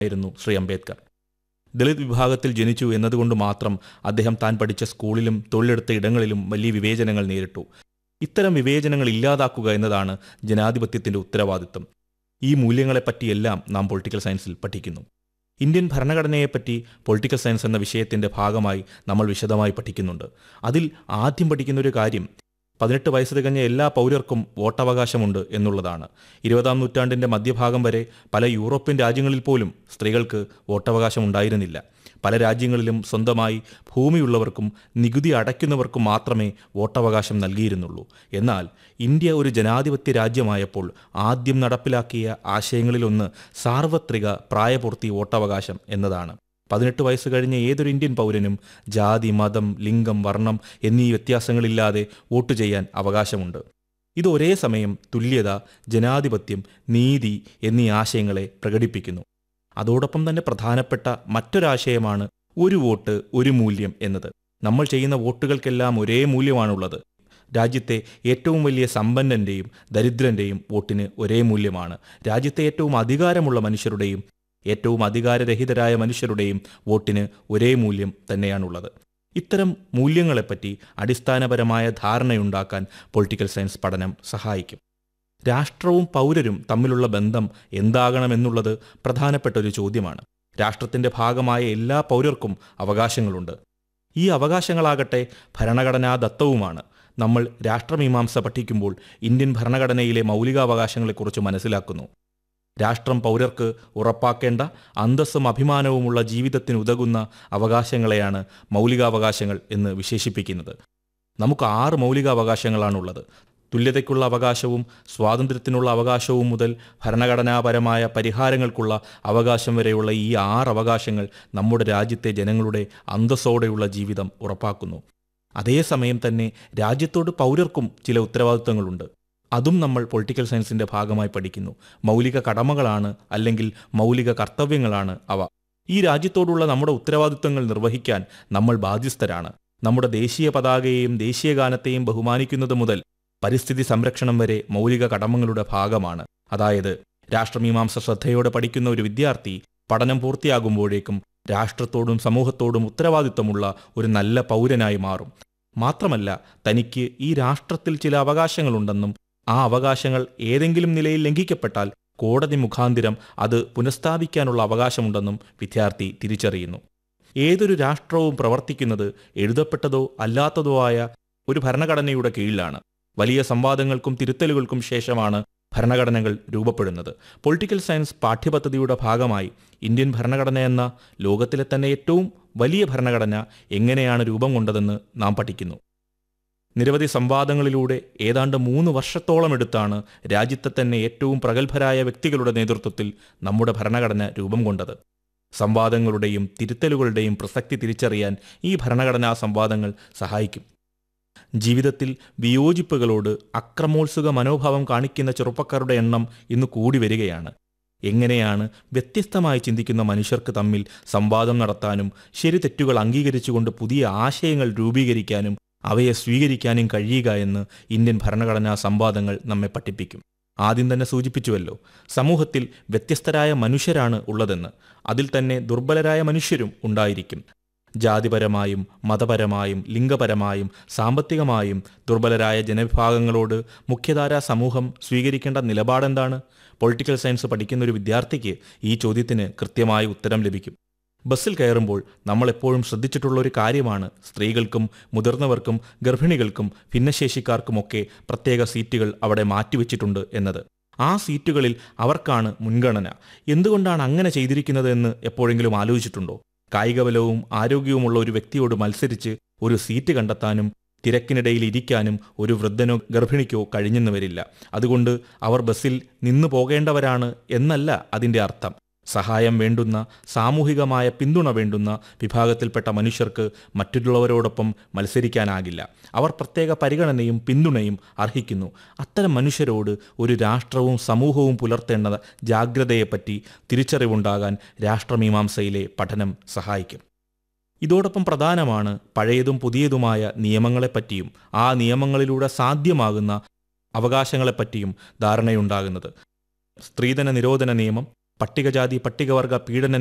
ആയിരുന്നു ശ്രീ അംബേദ്കർ ദളിത് വിഭാഗത്തിൽ ജനിച്ചു എന്നതുകൊണ്ട് മാത്രം അദ്ദേഹം താൻ പഠിച്ച സ്കൂളിലും തൊഴിലെടുത്ത ഇടങ്ങളിലും വലിയ വിവേചനങ്ങൾ നേരിട്ടു ഇത്തരം വിവേചനങ്ങൾ ഇല്ലാതാക്കുക എന്നതാണ് ജനാധിപത്യത്തിന്റെ ഉത്തരവാദിത്വം ഈ മൂല്യങ്ങളെപ്പറ്റിയെല്ലാം നാം പൊളിറ്റിക്കൽ സയൻസിൽ പഠിക്കുന്നു ഇന്ത്യൻ ഭരണഘടനയെപ്പറ്റി പൊളിറ്റിക്കൽ സയൻസ് എന്ന വിഷയത്തിന്റെ ഭാഗമായി നമ്മൾ വിശദമായി പഠിക്കുന്നുണ്ട് അതിൽ ആദ്യം പഠിക്കുന്ന ഒരു കാര്യം പതിനെട്ട് വയസ്സ് തികഞ്ഞ എല്ലാ പൗരർക്കും വോട്ടവകാശമുണ്ട് എന്നുള്ളതാണ് ഇരുപതാം നൂറ്റാണ്ടിന്റെ മധ്യഭാഗം വരെ പല യൂറോപ്യൻ രാജ്യങ്ങളിൽ പോലും സ്ത്രീകൾക്ക് വോട്ടവകാശം ഉണ്ടായിരുന്നില്ല പല രാജ്യങ്ങളിലും സ്വന്തമായി ഭൂമിയുള്ളവർക്കും നികുതി അടയ്ക്കുന്നവർക്കും മാത്രമേ വോട്ടവകാശം നൽകിയിരുന്നുള്ളൂ എന്നാൽ ഇന്ത്യ ഒരു ജനാധിപത്യ രാജ്യമായപ്പോൾ ആദ്യം നടപ്പിലാക്കിയ ആശയങ്ങളിലൊന്ന് സാർവത്രിക പ്രായപൂർത്തി വോട്ടവകാശം എന്നതാണ് പതിനെട്ട് വയസ്സ് കഴിഞ്ഞ ഏതൊരു ഇന്ത്യൻ പൗരനും ജാതി മതം ലിംഗം വർണ്ണം എന്നീ വ്യത്യാസങ്ങളില്ലാതെ വോട്ട് ചെയ്യാൻ അവകാശമുണ്ട് ഇത് ഒരേ സമയം തുല്യത ജനാധിപത്യം നീതി എന്നീ ആശയങ്ങളെ പ്രകടിപ്പിക്കുന്നു അതോടൊപ്പം തന്നെ പ്രധാനപ്പെട്ട മറ്റൊരാശയമാണ് ഒരു വോട്ട് ഒരു മൂല്യം എന്നത് നമ്മൾ ചെയ്യുന്ന വോട്ടുകൾക്കെല്ലാം ഒരേ മൂല്യമാണുള്ളത് രാജ്യത്തെ ഏറ്റവും വലിയ സമ്പന്നന്റെയും ദരിദ്രന്റെയും വോട്ടിന് ഒരേ മൂല്യമാണ് രാജ്യത്തെ ഏറ്റവും അധികാരമുള്ള മനുഷ്യരുടെയും ഏറ്റവും അധികാരരഹിതരായ മനുഷ്യരുടെയും വോട്ടിന് ഒരേ മൂല്യം തന്നെയാണുള്ളത് ഇത്തരം മൂല്യങ്ങളെപ്പറ്റി അടിസ്ഥാനപരമായ ധാരണയുണ്ടാക്കാൻ പൊളിറ്റിക്കൽ സയൻസ് പഠനം സഹായിക്കും രാഷ്ട്രവും പൗരരും തമ്മിലുള്ള ബന്ധം എന്താകണമെന്നുള്ളത് പ്രധാനപ്പെട്ട ഒരു ചോദ്യമാണ് രാഷ്ട്രത്തിന്റെ ഭാഗമായ എല്ലാ പൗരർക്കും അവകാശങ്ങളുണ്ട് ഈ അവകാശങ്ങളാകട്ടെ ഭരണഘടനാ ദത്തവുമാണ് നമ്മൾ രാഷ്ട്രമീമാംസ പഠിക്കുമ്പോൾ ഇന്ത്യൻ ഭരണഘടനയിലെ മൗലികാവകാശങ്ങളെക്കുറിച്ച് മനസ്സിലാക്കുന്നു രാഷ്ട്രം പൗരർക്ക് ഉറപ്പാക്കേണ്ട അന്തസ്സും അഭിമാനവുമുള്ള ജീവിതത്തിന് ഉതകുന്ന അവകാശങ്ങളെയാണ് മൗലികാവകാശങ്ങൾ എന്ന് വിശേഷിപ്പിക്കുന്നത് നമുക്ക് ആറ് മൗലികാവകാശങ്ങളാണുള്ളത് തുല്യതയ്ക്കുള്ള അവകാശവും സ്വാതന്ത്ര്യത്തിനുള്ള അവകാശവും മുതൽ ഭരണഘടനാപരമായ പരിഹാരങ്ങൾക്കുള്ള അവകാശം വരെയുള്ള ഈ ആറ് അവകാശങ്ങൾ നമ്മുടെ രാജ്യത്തെ ജനങ്ങളുടെ അന്തസ്സോടെയുള്ള ജീവിതം ഉറപ്പാക്കുന്നു അതേസമയം തന്നെ രാജ്യത്തോട് പൗരർക്കും ചില ഉത്തരവാദിത്തങ്ങളുണ്ട് അതും നമ്മൾ പൊളിറ്റിക്കൽ സയൻസിന്റെ ഭാഗമായി പഠിക്കുന്നു മൗലിക കടമകളാണ് അല്ലെങ്കിൽ മൗലിക കർത്തവ്യങ്ങളാണ് അവ ഈ രാജ്യത്തോടുള്ള നമ്മുടെ ഉത്തരവാദിത്തങ്ങൾ നിർവഹിക്കാൻ നമ്മൾ ബാധ്യസ്ഥരാണ് നമ്മുടെ ദേശീയ പതാകയെയും ദേശീയഗാനത്തെയും ബഹുമാനിക്കുന്നത് മുതൽ പരിസ്ഥിതി സംരക്ഷണം വരെ മൗലിക കടമങ്ങളുടെ ഭാഗമാണ് അതായത് രാഷ്ട്രമീമാംസ ശ്രദ്ധയോടെ പഠിക്കുന്ന ഒരു വിദ്യാർത്ഥി പഠനം പൂർത്തിയാകുമ്പോഴേക്കും രാഷ്ട്രത്തോടും സമൂഹത്തോടും ഉത്തരവാദിത്തമുള്ള ഒരു നല്ല പൗരനായി മാറും മാത്രമല്ല തനിക്ക് ഈ രാഷ്ട്രത്തിൽ ചില അവകാശങ്ങളുണ്ടെന്നും ആ അവകാശങ്ങൾ ഏതെങ്കിലും നിലയിൽ ലംഘിക്കപ്പെട്ടാൽ കോടതി മുഖാന്തിരം അത് പുനഃസ്ഥാപിക്കാനുള്ള അവകാശമുണ്ടെന്നും വിദ്യാർത്ഥി തിരിച്ചറിയുന്നു ഏതൊരു രാഷ്ട്രവും പ്രവർത്തിക്കുന്നത് എഴുതപ്പെട്ടതോ അല്ലാത്തതോ ആയ ഒരു ഭരണഘടനയുടെ കീഴിലാണ് വലിയ സംവാദങ്ങൾക്കും തിരുത്തലുകൾക്കും ശേഷമാണ് ഭരണഘടനകൾ രൂപപ്പെടുന്നത് പൊളിറ്റിക്കൽ സയൻസ് പാഠ്യപദ്ധതിയുടെ ഭാഗമായി ഇന്ത്യൻ ഭരണഘടന എന്ന ലോകത്തിലെ തന്നെ ഏറ്റവും വലിയ ഭരണഘടന എങ്ങനെയാണ് രൂപം കൊണ്ടതെന്ന് നാം പഠിക്കുന്നു നിരവധി സംവാദങ്ങളിലൂടെ ഏതാണ്ട് മൂന്ന് വർഷത്തോളം എടുത്താണ് രാജ്യത്തെ തന്നെ ഏറ്റവും പ്രഗത്ഭരായ വ്യക്തികളുടെ നേതൃത്വത്തിൽ നമ്മുടെ ഭരണഘടന രൂപം കൊണ്ടത് സംവാദങ്ങളുടെയും തിരുത്തലുകളുടെയും പ്രസക്തി തിരിച്ചറിയാൻ ഈ ഭരണഘടനാ സംവാദങ്ങൾ സഹായിക്കും ജീവിതത്തിൽ വിയോജിപ്പുകളോട് അക്രമോത്സുക മനോഭാവം കാണിക്കുന്ന ചെറുപ്പക്കാരുടെ എണ്ണം ഇന്ന് കൂടി വരികയാണ് എങ്ങനെയാണ് വ്യത്യസ്തമായി ചിന്തിക്കുന്ന മനുഷ്യർക്ക് തമ്മിൽ സംവാദം നടത്താനും ശരി തെറ്റുകൾ അംഗീകരിച്ചുകൊണ്ട് പുതിയ ആശയങ്ങൾ രൂപീകരിക്കാനും അവയെ സ്വീകരിക്കാനും കഴിയുക എന്ന് ഇന്ത്യൻ ഭരണഘടനാ സംവാദങ്ങൾ നമ്മെ പഠിപ്പിക്കും ആദ്യം തന്നെ സൂചിപ്പിച്ചുവല്ലോ സമൂഹത്തിൽ വ്യത്യസ്തരായ മനുഷ്യരാണ് ഉള്ളതെന്ന് അതിൽ തന്നെ ദുർബലരായ മനുഷ്യരും ഉണ്ടായിരിക്കും ജാതിപരമായും മതപരമായും ലിംഗപരമായും സാമ്പത്തികമായും ദുർബലരായ ജനവിഭാഗങ്ങളോട് മുഖ്യധാരാ സമൂഹം സ്വീകരിക്കേണ്ട നിലപാടെന്താണ് പൊളിറ്റിക്കൽ സയൻസ് പഠിക്കുന്ന ഒരു വിദ്യാർത്ഥിക്ക് ഈ ചോദ്യത്തിന് കൃത്യമായ ഉത്തരം ലഭിക്കും ബസ്സിൽ കയറുമ്പോൾ നമ്മൾ എപ്പോഴും ശ്രദ്ധിച്ചിട്ടുള്ള ഒരു കാര്യമാണ് സ്ത്രീകൾക്കും മുതിർന്നവർക്കും ഗർഭിണികൾക്കും ഭിന്നശേഷിക്കാർക്കുമൊക്കെ പ്രത്യേക സീറ്റുകൾ അവിടെ മാറ്റിവെച്ചിട്ടുണ്ട് എന്നത് ആ സീറ്റുകളിൽ അവർക്കാണ് മുൻഗണന എന്തുകൊണ്ടാണ് അങ്ങനെ ചെയ്തിരിക്കുന്നത് എന്ന് എപ്പോഴെങ്കിലും ആലോചിച്ചിട്ടുണ്ടോ കായികബലവും ആരോഗ്യവുമുള്ള ഒരു വ്യക്തിയോട് മത്സരിച്ച് ഒരു സീറ്റ് കണ്ടെത്താനും തിരക്കിനിടയിൽ ഇരിക്കാനും ഒരു വൃദ്ധനോ ഗർഭിണിക്കോ കഴിഞ്ഞെന്ന് വരില്ല അതുകൊണ്ട് അവർ ബസ്സിൽ നിന്നു പോകേണ്ടവരാണ് എന്നല്ല അതിൻ്റെ അർത്ഥം സഹായം വേണ്ടുന്ന സാമൂഹികമായ പിന്തുണ വേണ്ടുന്ന വിഭാഗത്തിൽപ്പെട്ട മനുഷ്യർക്ക് മറ്റുള്ളവരോടൊപ്പം മത്സരിക്കാനാകില്ല അവർ പ്രത്യേക പരിഗണനയും പിന്തുണയും അർഹിക്കുന്നു അത്തരം മനുഷ്യരോട് ഒരു രാഷ്ട്രവും സമൂഹവും പുലർത്തേണ്ട ജാഗ്രതയെപ്പറ്റി തിരിച്ചറിവുണ്ടാകാൻ രാഷ്ട്രമീമാംസയിലെ പഠനം സഹായിക്കും ഇതോടൊപ്പം പ്രധാനമാണ് പഴയതും പുതിയതുമായ നിയമങ്ങളെപ്പറ്റിയും ആ നിയമങ്ങളിലൂടെ സാധ്യമാകുന്ന അവകാശങ്ങളെപ്പറ്റിയും ധാരണയുണ്ടാകുന്നത് സ്ത്രീധന നിരോധന നിയമം പട്ടികജാതി പട്ടികവർഗ പീഡന